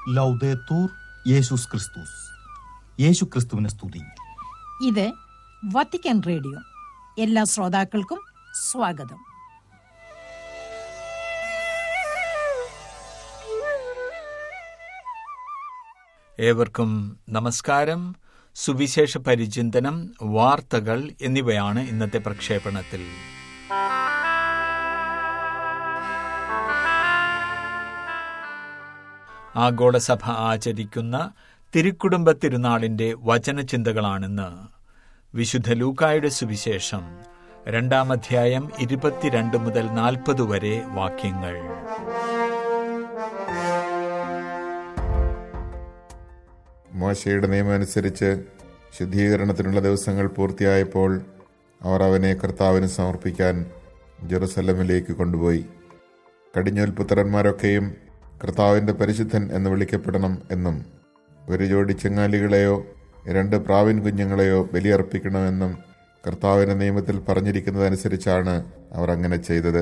ലൗദേത്തൂർ യേശുസ് ക്രിസ്തുസ് യേശു ക്രിസ്തുവിനെ സ്തുതി ഇത് വത്തിക്കാൻ റേഡിയോ എല്ലാ ശ്രോതാക്കൾക്കും സ്വാഗതം ഏവർക്കും നമസ്കാരം സുവിശേഷ പരിചിന്തനം വാർത്തകൾ എന്നിവയാണ് ഇന്നത്തെ പ്രക്ഷേപണത്തിൽ ആഗോളസഭ ആചരിക്കുന്ന തിരുക്കുടുംബ തിരുനാളിന്റെ വചനചിന്തകളാണിന്ന് വിശുദ്ധ ലൂക്കായുടെ സുവിശേഷം രണ്ടാം അധ്യായം ഇരുപത്തിരണ്ട് മുതൽ നാൽപ്പത് വരെ വാക്യങ്ങൾ മോശയുടെ നിയമം അനുസരിച്ച് ശുദ്ധീകരണത്തിനുള്ള ദിവസങ്ങൾ പൂർത്തിയായപ്പോൾ അവർ അവനെ കർത്താവിന് സമർപ്പിക്കാൻ ജെറുസലമിലേക്ക് കൊണ്ടുപോയി കടിഞ്ഞൂൽ പുത്രന്മാരൊക്കെയും കർത്താവിന്റെ പരിശുദ്ധൻ എന്ന് വിളിക്കപ്പെടണം എന്നും ഒരു ജോഡി ചെങ്ങാലികളെയോ രണ്ട് പ്രാവിൻ കുഞ്ഞുങ്ങളെയോ ബലിയർപ്പിക്കണമെന്നും കർത്താവിന്റെ നിയമത്തിൽ പറഞ്ഞിരിക്കുന്നതനുസരിച്ചാണ് അവർ അങ്ങനെ ചെയ്തത്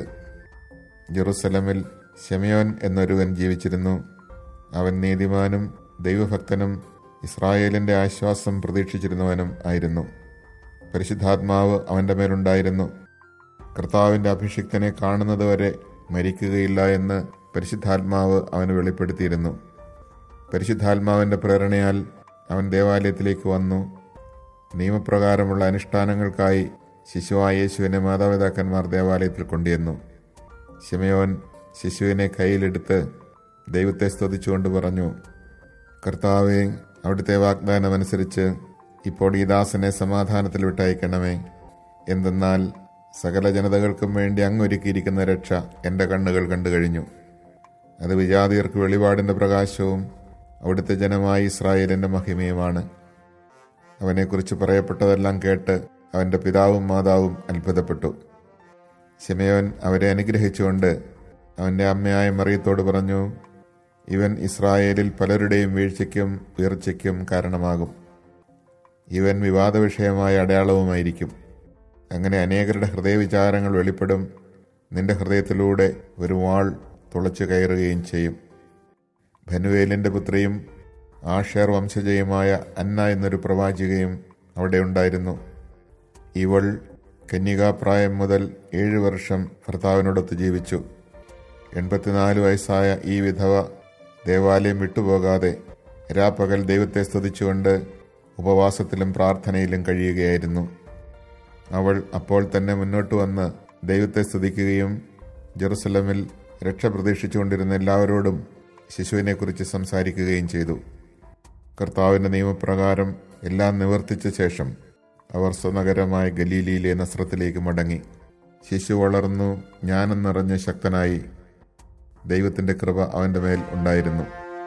ജെറുസലമിൽ ഷെമിയോൻ എന്നൊരുവൻ ജീവിച്ചിരുന്നു അവൻ നീതിമാനും ദൈവഭക്തനും ഇസ്രായേലിന്റെ ആശ്വാസം പ്രതീക്ഷിച്ചിരുന്നവനും ആയിരുന്നു പരിശുദ്ധാത്മാവ് അവന്റെ മേലുണ്ടായിരുന്നു കർത്താവിന്റെ അഭിഷിക്തനെ കാണുന്നതുവരെ മരിക്കുകയില്ല എന്ന് പരിശുദ്ധാത്മാവ് അവന് വെളിപ്പെടുത്തിയിരുന്നു പരിശുദ്ധാത്മാവിന്റെ പ്രേരണയാൽ അവൻ ദേവാലയത്തിലേക്ക് വന്നു നിയമപ്രകാരമുള്ള അനുഷ്ഠാനങ്ങൾക്കായി ശിശുവായ യേശുവിനെ മാതാപിതാക്കന്മാർ ദേവാലയത്തിൽ കൊണ്ടുവന്നു ശിമയോൻ ശിശുവിനെ കയ്യിലെടുത്ത് ദൈവത്തെ സ്തുതിച്ചുകൊണ്ട് പറഞ്ഞു കർത്താവെ അവിടുത്തെ വാഗ്ദാനമനുസരിച്ച് ഇപ്പോൾ ഈ ദാസനെ സമാധാനത്തിൽ വിട്ടയക്കണമേ എന്തെന്നാൽ സകല ജനതകൾക്കും വേണ്ടി അങ്ങൊരുക്കിയിരിക്കുന്ന രക്ഷ എൻ്റെ കണ്ണുകൾ കണ്ടു കഴിഞ്ഞു അത് വിജാതിയർക്ക് വെളിപാടിൻ്റെ പ്രകാശവും അവിടുത്തെ ജനമായ ഇസ്രായേലിൻ്റെ മഹിമയുമാണ് അവനെക്കുറിച്ച് പറയപ്പെട്ടതെല്ലാം കേട്ട് അവൻ്റെ പിതാവും മാതാവും അത്ഭുതപ്പെട്ടു ശിമയോൻ അവരെ അനുഗ്രഹിച്ചുകൊണ്ട് അവൻ്റെ അമ്മയായ മറിയത്തോട് പറഞ്ഞു ഇവൻ ഇസ്രായേലിൽ പലരുടെയും വീഴ്ചയ്ക്കും ഉയർച്ചയ്ക്കും കാരണമാകും ഇവൻ വിവാദ വിഷയമായ അടയാളവുമായിരിക്കും അങ്ങനെ അനേകരുടെ ഹൃദയവിചാരങ്ങൾ വെളിപ്പെടും നിന്റെ ഹൃദയത്തിലൂടെ ഒരു വാൾ തുളച്ചു കയറുകയും ചെയ്യും ധനുവേലിൻ്റെ പുത്രിയും ആഷേർ വംശജയുമായ അന്ന എന്നൊരു പ്രവാചികയും അവിടെ ഉണ്ടായിരുന്നു ഇവൾ കന്യകാപ്രായം മുതൽ ഏഴ് വർഷം ഭർത്താവിനോടൊത്ത് ജീവിച്ചു എൺപത്തിനാല് വയസ്സായ ഈ വിധവ ദേവാലയം വിട്ടുപോകാതെ രാപ്പകൽ ദൈവത്തെ സ്തുതിച്ചുകൊണ്ട് ഉപവാസത്തിലും പ്രാർത്ഥനയിലും കഴിയുകയായിരുന്നു അവൾ അപ്പോൾ തന്നെ മുന്നോട്ട് വന്ന് ദൈവത്തെ സ്തുതിക്കുകയും ജെറുസലമിൽ രക്ഷ പ്രതീക്ഷിച്ചുകൊണ്ടിരുന്ന എല്ലാവരോടും ശിശുവിനെക്കുറിച്ച് സംസാരിക്കുകയും ചെയ്തു കർത്താവിൻ്റെ നിയമപ്രകാരം എല്ലാം നിവർത്തിച്ച ശേഷം അവർ സ്വനഗരമായ ഗലീലിയിലെ നസ്രത്തിലേക്ക് മടങ്ങി ശിശു വളർന്നു ജ്ഞാനം നിറഞ്ഞ ശക്തനായി ദൈവത്തിന്റെ കൃപ അവന്റെ മേൽ ഉണ്ടായിരുന്നു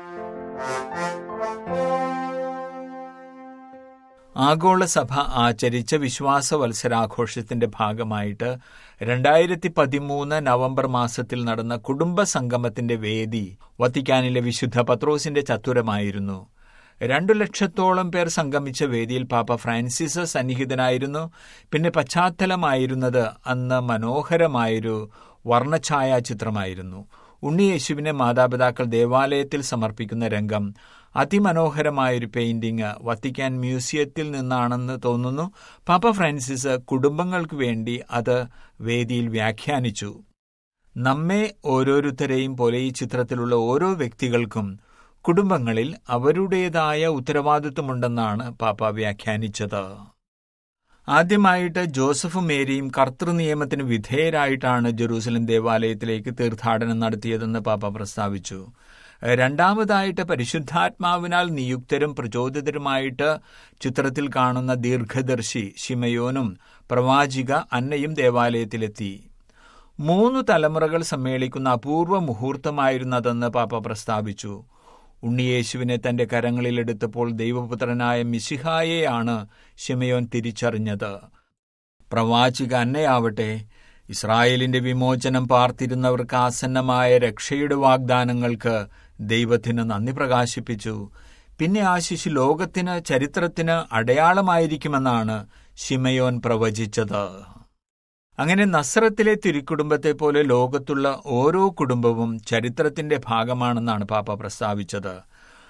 ആഗോളസഭ ആചരിച്ച വിശ്വാസ വത്സരാഘോഷത്തിന്റെ ഭാഗമായിട്ട് രണ്ടായിരത്തി പതിമൂന്ന് നവംബർ മാസത്തിൽ നടന്ന കുടുംബ സംഗമത്തിന്റെ വേദി വത്തിക്കാനിലെ വിശുദ്ധ പത്രോസിന്റെ ചത്തുരമായിരുന്നു രണ്ടു ലക്ഷത്തോളം പേർ സംഗമിച്ച വേദിയിൽ പാപ്പ ഫ്രാൻസിസ് സന്നിഹിതനായിരുന്നു പിന്നെ പശ്ചാത്തലമായിരുന്നത് അന്ന് മനോഹരമായൊരു വർണ്ണഛായാചിത്രമായിരുന്നു ഉണ്ണിയേശുവിനെ മാതാപിതാക്കൾ ദേവാലയത്തിൽ സമർപ്പിക്കുന്ന രംഗം അതിമനോഹരമായൊരു പെയിന്റിംഗ് വത്തിക്കാൻ മ്യൂസിയത്തിൽ നിന്നാണെന്ന് തോന്നുന്നു പാപ്പ ഫ്രാൻസിസ് കുടുംബങ്ങൾക്ക് വേണ്ടി അത് വേദിയിൽ വ്യാഖ്യാനിച്ചു നമ്മെ ഓരോരുത്തരെയും പോലെ ഈ ചിത്രത്തിലുള്ള ഓരോ വ്യക്തികൾക്കും കുടുംബങ്ങളിൽ അവരുടേതായ ഉത്തരവാദിത്വമുണ്ടെന്നാണ് പാപ്പ വ്യാഖ്യാനിച്ചത് ആദ്യമായിട്ട് ജോസഫും മേരിയും കർത്തൃനിയമത്തിന് വിധേയരായിട്ടാണ് ജെറൂസലം ദേവാലയത്തിലേക്ക് തീർത്ഥാടനം നടത്തിയതെന്ന് പാപ്പ പ്രസ്താവിച്ചു രണ്ടാമതായിട്ട് പരിശുദ്ധാത്മാവിനാൽ നിയുക്തരും പ്രചോദിതരുമായിട്ട് ചിത്രത്തിൽ കാണുന്ന ദീർഘദർശി ശിമയോനും പ്രവാചിക അന്നയും ദേവാലയത്തിലെത്തി മൂന്ന് തലമുറകൾ സമ്മേളിക്കുന്ന അപൂർവ മുഹൂർത്തമായിരുന്നതെന്ന് പാപ്പ പ്രസ്താവിച്ചു ഉണ്ണിയേശുവിനെ തന്റെ കരങ്ങളിലെടുത്തപ്പോൾ ദൈവപുത്രനായ മിശിഹായെയാണ് ഷിമയോൻ തിരിച്ചറിഞ്ഞത് പ്രവാചിക അന്നയാവട്ടെ ഇസ്രായേലിന്റെ വിമോചനം പാർത്തിരുന്നവർക്ക് ആസന്നമായ രക്ഷയുടെ വാഗ്ദാനങ്ങൾക്ക് ദൈവത്തിന് നന്ദി പ്രകാശിപ്പിച്ചു പിന്നെ ആ ശിശു ലോകത്തിന് ചരിത്രത്തിന് അടയാളമായിരിക്കുമെന്നാണ് ഷിമയോൻ പ്രവചിച്ചത് അങ്ങനെ നസ്രത്തിലെ തിരുക്കുടുംബത്തെ പോലെ ലോകത്തുള്ള ഓരോ കുടുംബവും ചരിത്രത്തിന്റെ ഭാഗമാണെന്നാണ് പാപ്പ പ്രസ്താവിച്ചത്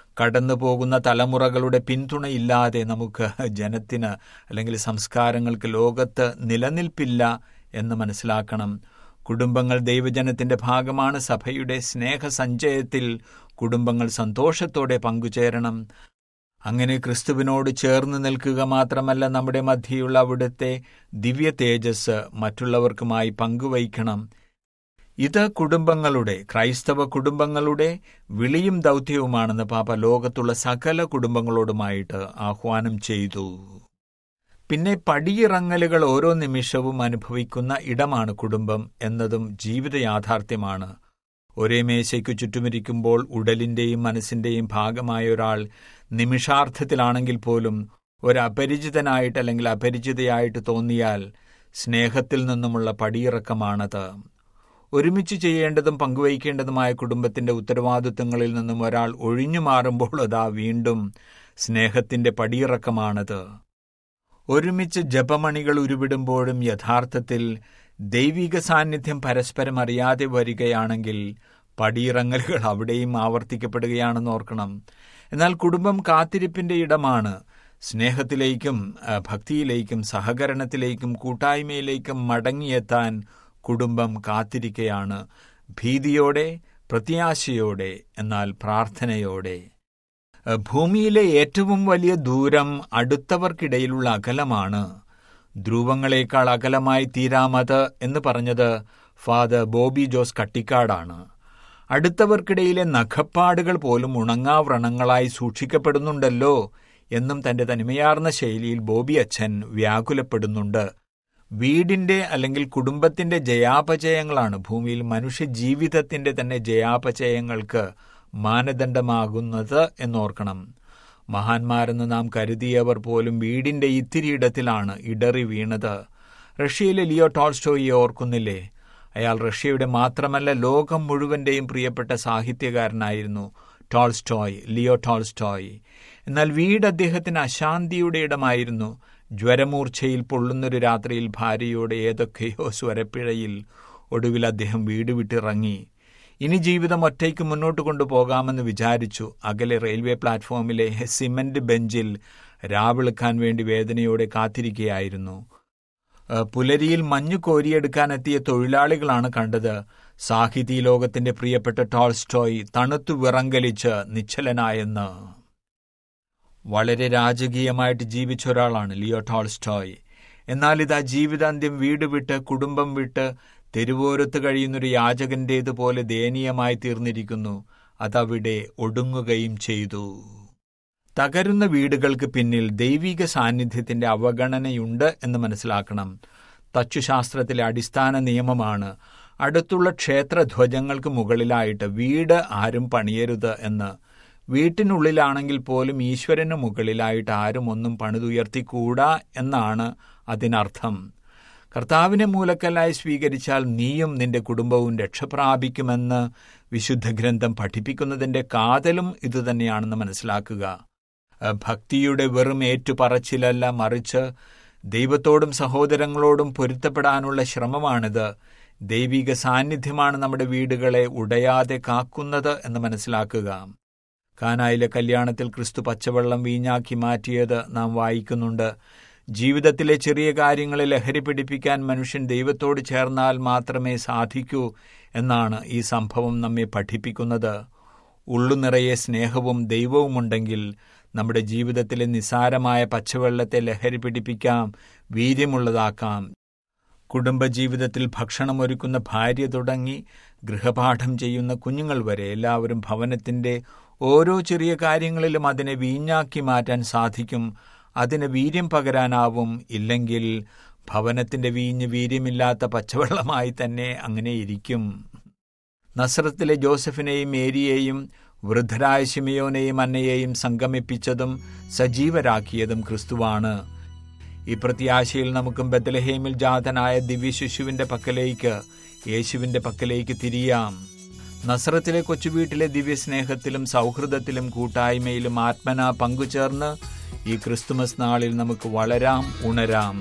കടന്നു പോകുന്ന തലമുറകളുടെ പിന്തുണയില്ലാതെ നമുക്ക് ജനത്തിന് അല്ലെങ്കിൽ സംസ്കാരങ്ങൾക്ക് ലോകത്ത് നിലനിൽപ്പില്ല എന്ന് മനസ്സിലാക്കണം കുടുംബങ്ങൾ ദൈവജനത്തിന്റെ ഭാഗമാണ് സഭയുടെ സ്നേഹസഞ്ചയത്തിൽ കുടുംബങ്ങൾ സന്തോഷത്തോടെ പങ്കുചേരണം അങ്ങനെ ക്രിസ്തുവിനോട് ചേർന്ന് നിൽക്കുക മാത്രമല്ല നമ്മുടെ മധ്യയുള്ള അവിടുത്തെ ദിവ്യ തേജസ് മറ്റുള്ളവർക്കുമായി പങ്കുവയ്ക്കണം ഇത് കുടുംബങ്ങളുടെ ക്രൈസ്തവ കുടുംബങ്ങളുടെ വിളിയും ദൗത്യവുമാണെന്ന് പാപ്പ ലോകത്തുള്ള സകല കുടുംബങ്ങളോടുമായിട്ട് ആഹ്വാനം ചെയ്തു പിന്നെ പടിയിറങ്ങലുകൾ ഓരോ നിമിഷവും അനുഭവിക്കുന്ന ഇടമാണ് കുടുംബം എന്നതും ജീവിത യാഥാർത്ഥ്യമാണ് ഒരേ മേശയ്ക്കു ചുറ്റുമിരിക്കുമ്പോൾ ഉടലിന്റെയും മനസ്സിന്റെയും ഭാഗമായ ഒരാൾ നിമിഷാർത്ഥത്തിലാണെങ്കിൽ പോലും ഒരപരിചിതനായിട്ട് അല്ലെങ്കിൽ അപരിചിതയായിട്ട് തോന്നിയാൽ സ്നേഹത്തിൽ നിന്നുമുള്ള പടിയിറക്കമാണത് ഒരുമിച്ച് ചെയ്യേണ്ടതും പങ്കുവയ്ക്കേണ്ടതുമായ കുടുംബത്തിന്റെ ഉത്തരവാദിത്വങ്ങളിൽ നിന്നും ഒരാൾ ഒഴിഞ്ഞു മാറുമ്പോൾ അതാ വീണ്ടും സ്നേഹത്തിന്റെ പടിയിറക്കമാണത് ഒരുമിച്ച് ജപമണികൾ ഉരുവിടുമ്പോഴും യഥാർത്ഥത്തിൽ ദൈവിക സാന്നിധ്യം പരസ്പരം അറിയാതെ വരികയാണെങ്കിൽ പടിയിറങ്ങലുകൾ അവിടെയും ആവർത്തിക്കപ്പെടുകയാണെന്ന് ഓർക്കണം എന്നാൽ കുടുംബം കാത്തിരിപ്പിന്റെ ഇടമാണ് സ്നേഹത്തിലേക്കും ഭക്തിയിലേക്കും സഹകരണത്തിലേക്കും കൂട്ടായ്മയിലേക്കും മടങ്ങിയെത്താൻ കുടുംബം കാത്തിരിക്കയാണ് ഭീതിയോടെ പ്രത്യാശയോടെ എന്നാൽ പ്രാർത്ഥനയോടെ ഭൂമിയിലെ ഏറ്റവും വലിയ ദൂരം അടുത്തവർക്കിടയിലുള്ള അകലമാണ് ധ്രുവങ്ങളേക്കാൾ അകലമായി തീരാമത് എന്ന് പറഞ്ഞത് ഫാദർ ബോബി ജോസ് കട്ടിക്കാടാണ് അടുത്തവർക്കിടയിലെ നഖപ്പാടുകൾ പോലും ഉണങ്ങാവ്രണങ്ങളായി സൂക്ഷിക്കപ്പെടുന്നുണ്ടല്ലോ എന്നും തന്റെ തനിമയാർന്ന ശൈലിയിൽ ബോബി അച്ഛൻ വ്യാകുലപ്പെടുന്നുണ്ട് വീടിന്റെ അല്ലെങ്കിൽ കുടുംബത്തിന്റെ ജയാപജയങ്ങളാണ് ഭൂമിയിൽ മനുഷ്യ ജീവിതത്തിന്റെ തന്നെ ജയാപജയങ്ങൾക്ക് മാനദണ്ഡമാകുന്നത് എന്നോർക്കണം മഹാന്മാരെന്ന് നാം കരുതിയവർ പോലും വീടിന്റെ ഇത്തിരിയിടത്തിലാണ് ഇടറി വീണത് റഷ്യയിലെ ലിയോ ടോൾസ്റ്റോയെ ഓർക്കുന്നില്ലേ അയാൾ റഷ്യയുടെ മാത്രമല്ല ലോകം മുഴുവന്റെയും പ്രിയപ്പെട്ട സാഹിത്യകാരനായിരുന്നു ടോൾസ്റ്റോയ് ലിയോ ടോൾസ്റ്റോയ് എന്നാൽ വീട് അദ്ദേഹത്തിന് അശാന്തിയുടെ ഇടമായിരുന്നു ജ്വരമൂർച്ഛയിൽ പൊള്ളുന്നൊരു രാത്രിയിൽ ഭാര്യയോട് ഏതൊക്കെയോ സ്വരപ്പിഴയിൽ ഒടുവിൽ അദ്ദേഹം വീട് വിട്ടിറങ്ങി ഇനി ജീവിതം ഒറ്റയ്ക്ക് മുന്നോട്ട് കൊണ്ടുപോകാമെന്ന് വിചാരിച്ചു അകലെ റെയിൽവേ പ്ലാറ്റ്ഫോമിലെ സിമന്റ് ബെഞ്ചിൽ രാവിളുക്കാൻ വേണ്ടി വേദനയോടെ കാത്തിരിക്കുകയായിരുന്നു പുലരിയിൽ മഞ്ഞു കോരിയെടുക്കാനെത്തിയ തൊഴിലാളികളാണ് കണ്ടത് സാഹിതി ലോകത്തിന്റെ പ്രിയപ്പെട്ട ടോൾസ്റ്റോയ് തണുത്തു വിറങ്കലിച്ച് നിശ്ചലനായെന്ന് വളരെ രാജകീയമായിട്ട് ജീവിച്ച ഒരാളാണ് ലിയോ ടോൾസ്റ്റോയ് എന്നാൽ ഇതാ ജീവിതാന്ത്യം വീട് വിട്ട് കുടുംബം വിട്ട് തെരുവോരത്ത് കഴിയുന്നൊരു യാചകന്റേതുപോലെ ദയനീയമായി തീർന്നിരിക്കുന്നു അതവിടെ ഒടുങ്ങുകയും ചെയ്തു തകരുന്ന വീടുകൾക്ക് പിന്നിൽ ദൈവിക സാന്നിധ്യത്തിന്റെ അവഗണനയുണ്ട് എന്ന് മനസ്സിലാക്കണം തച്ചുശാസ്ത്രത്തിലെ അടിസ്ഥാന നിയമമാണ് അടുത്തുള്ള ക്ഷേത്രധ്വജങ്ങൾക്ക് മുകളിലായിട്ട് വീട് ആരും പണിയരുത് എന്ന് വീട്ടിനുള്ളിലാണെങ്കിൽ പോലും ഈശ്വരന് മുകളിലായിട്ട് ആരും ഒന്നും പണിതുയർത്തിക്കൂടാ എന്നാണ് അതിനർത്ഥം കർത്താവിനെ മൂലക്കല്ലായി സ്വീകരിച്ചാൽ നീയും നിന്റെ കുടുംബവും രക്ഷപ്രാപിക്കുമെന്ന് വിശുദ്ധ ഗ്രന്ഥം പഠിപ്പിക്കുന്നതിന്റെ കാതലും ഇതുതന്നെയാണെന്ന് മനസ്സിലാക്കുക ഭക്തിയുടെ വെറും ഏറ്റുപറച്ചിലല്ല മറിച്ച് ദൈവത്തോടും സഹോദരങ്ങളോടും പൊരുത്തപ്പെടാനുള്ള ശ്രമമാണിത് ദൈവിക സാന്നിധ്യമാണ് നമ്മുടെ വീടുകളെ ഉടയാതെ കാക്കുന്നത് എന്ന് മനസ്സിലാക്കുക കാനായിലെ കല്യാണത്തിൽ ക്രിസ്തു പച്ചവെള്ളം വീഞ്ഞാക്കി മാറ്റിയത് നാം വായിക്കുന്നുണ്ട് ജീവിതത്തിലെ ചെറിയ കാര്യങ്ങളെ ലഹരി പിടിപ്പിക്കാൻ മനുഷ്യൻ ദൈവത്തോട് ചേർന്നാൽ മാത്രമേ സാധിക്കൂ എന്നാണ് ഈ സംഭവം നമ്മെ പഠിപ്പിക്കുന്നത് ഉള്ളുനിറയെ സ്നേഹവും ദൈവവുമുണ്ടെങ്കിൽ നമ്മുടെ ജീവിതത്തിലെ നിസാരമായ പച്ചവെള്ളത്തെ ലഹരി പിടിപ്പിക്കാം വീര്യമുള്ളതാക്കാം കുടുംബജീവിതത്തിൽ ഭക്ഷണമൊരുക്കുന്ന ഭാര്യ തുടങ്ങി ഗൃഹപാഠം ചെയ്യുന്ന കുഞ്ഞുങ്ങൾ വരെ എല്ലാവരും ഭവനത്തിന്റെ ഓരോ ചെറിയ കാര്യങ്ങളിലും അതിനെ വീഞ്ഞാക്കി മാറ്റാൻ സാധിക്കും അതിന് വീര്യം പകരാനാവും ഇല്ലെങ്കിൽ ഭവനത്തിന്റെ വീഞ്ഞ് വീര്യമില്ലാത്ത പച്ചവെള്ളമായി തന്നെ അങ്ങനെ ഇരിക്കും നസ്രത്തിലെ ജോസഫിനെയും മേരിയെയും വൃദ്ധരായ ശിമയോനെയും അന്നയെയും സംഗമിപ്പിച്ചതും സജീവരാക്കിയതും ക്രിസ്തുവാണ് ഈ പ്രത്യാശയിൽ നമുക്കും ബദലഹേമിൽ ജാതനായ ദിവ്യശിശുവിന്റെ പക്കലേക്ക് യേശുവിന്റെ പക്കലേക്ക് തിരിയാം നസ്രത്തിലെ കൊച്ചുവീട്ടിലെ ദിവ്യസ്നേഹത്തിലും സൗഹൃദത്തിലും കൂട്ടായ്മയിലും ആത്മന പങ്കുചേർന്ന് ഈ ക്രിസ്തുമസ് നാളിൽ നമുക്ക് വളരാം ഉണരാം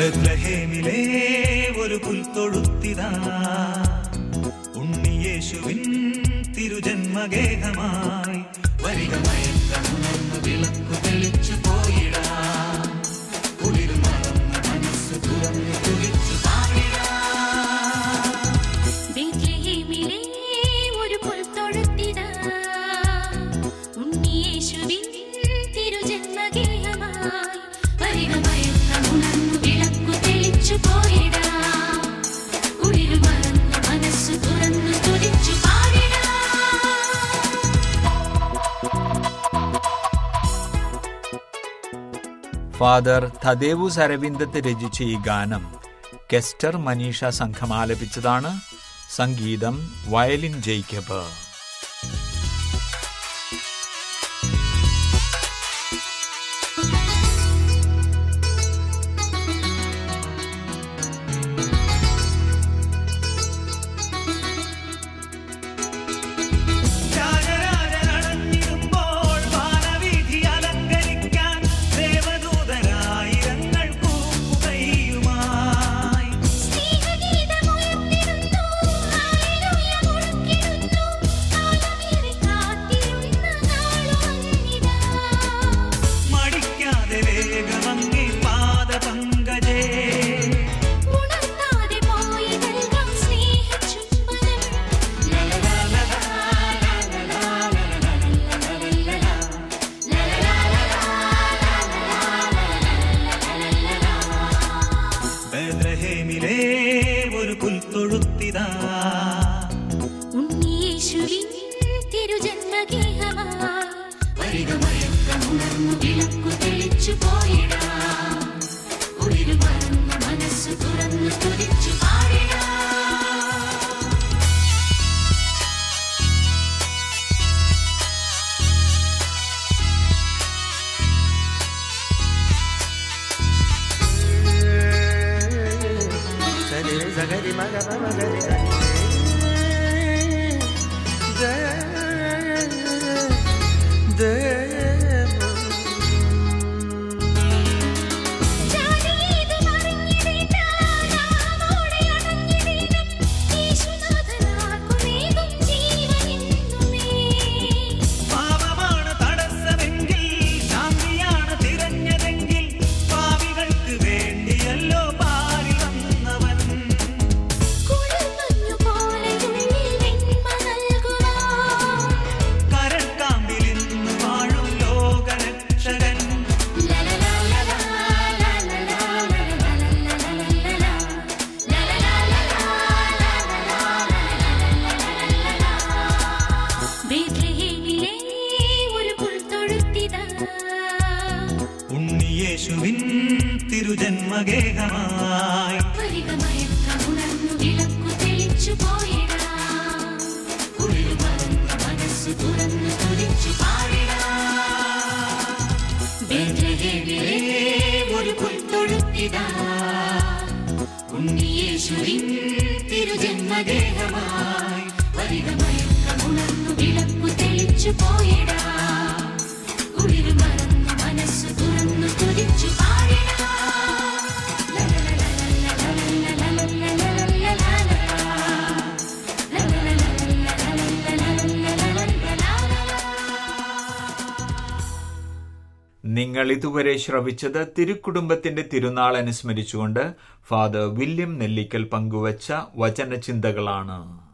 ബത്ലഹേമിലെ ഒരു പുൽത്തൊഴുത്തിതാ ഉണ്ണിയേശുവിൻ തിരുജന്മഗേഹമായി വരിക മയക്കമുണർന്ന് വിളക്കു തെളിച്ചു പോയിടാം കുളിരു മറന്ന് മനസ്സ് തുറന്നു തുടിച്ചു പാടിടാം ബേത്ലഹേമിലെ ഒരു പുൽത്തൊഴുത്തിതാ, ഉണ്ണിയേശുവിൻ തിരുജന്മഗേഹമായി. വരിക മയക്കമുണർന്നു വിളക്കു തെളിച്ചു പോയിടാം. കുളിരു മറന്ന് മനസ്സ് തുറന്നു തുടിച്ചു പാടിടാം ഫാദർ തദേവൂസ് അരവിന്ദത്ത് രചിച്ച ഈ ഗാനം കെസ്റ്റർ മനീഷ സംഘം ആലപിച്ചതാണ് സംഗീതം വയലിൻ ജേക്കബ് രാജരാജനടഞ്ഞിടുമ്പോൾ വാനവീഥി അലങ്കരിക്കാൻ ദേവദൂതരായിരങ്ങൾ കൂപ്പുകൈയുമായി സ്നേഹഗീതമുയർത്തിടുന്നു, ഹല്ലേലൂയ മുഴക്കിടുന്നു, കാലമേറെ കാത്തിരുന്ന നാളുവന്നിതാ. മടിക്കാതെ വേഗമങ്ങി പാദപങ്കജേ ഉണർത്താതെ പോയി നൽകാം സ്നേഹചുംബനം. ലലലാലലാ, ലലലാ, ലലലാലലാ, ബേദ്രഹേമിലെ ഒരു പുൽത്തൊഴുത്തിതാ ഉണ്ണിയേശുവിൻ തിരുജന്മഗേഹമായി. വരിക മയക്കമുണർന്നു വിളക്കു തെളിച്ചു പോയിടാം. കുളിരു മറന്നു മനസ്സു തുറന്നു തുടിച്ചു പാടിടാം ജാതിയേത് മറിഞ്ഞിടേണ്ട, നാമോടെ അണഞ്ഞിടേണം. യേശുനാഥനാർക്കുമേകും ജീവനെന്നുമേ. പാപമാണ് തടസ്സമെങ്കിൽ ശാന്തിയാണ് തിരഞ്ഞതെങ്കിൽ പാവികൾക്ക് വേണ്ടിയല്ലോ പാരി വന്നവൻ കുളിർമഞ്ഞു പോലെയുള്ളിൽ വെണ്മ നൽകുവാൻ. കരക്കാമ്പിൽ ഇന്ന് വാഴും ലോകരക്ഷകൻ ലലലാലലാ, ലലലാ, ലലലാലലാ, ലലലാലലാ, ബേത്ലഹേമിലെ ഒരു പുൽത്തൊഴുത്തിതാ ഉണ്ണിയേശുവിൻ തിരുജന്മഗേഹമായി വരിക മയക്കമുണർന്നു വിളക്കു തെളിച്ചു പോയിടാം. കുളിരു മറന്ന് മനസ്സു തുറന്നു തുടിച്ചു പാടിടാം. ബേത്ലഹേമിലെ ഒരു പുൽത്തൊഴുത്തിതാ, ഉണ്ണിയേശുവിൻ തിരുജന്മഗേഹമായി. വരിക മയക്കമുണർന്നു വിളക്കു തെളിച്ചു പോയിടാം. കുളിരു മറന്ന് മനസ്സു തുറന്നു തുടിച്ചു പാടിടാം നിങ്ങൾ ഇതുവരെ ശ്രവിച്ചത് തിരുക്കുടുംബത്തിന്റെ തിരുനാൾ അനുസ്മരിച്ചുകൊണ്ട് ഫാദർ വില്യം നെല്ലിക്കൽ പങ്കുവച്ച വചനചിന്തകളാണ്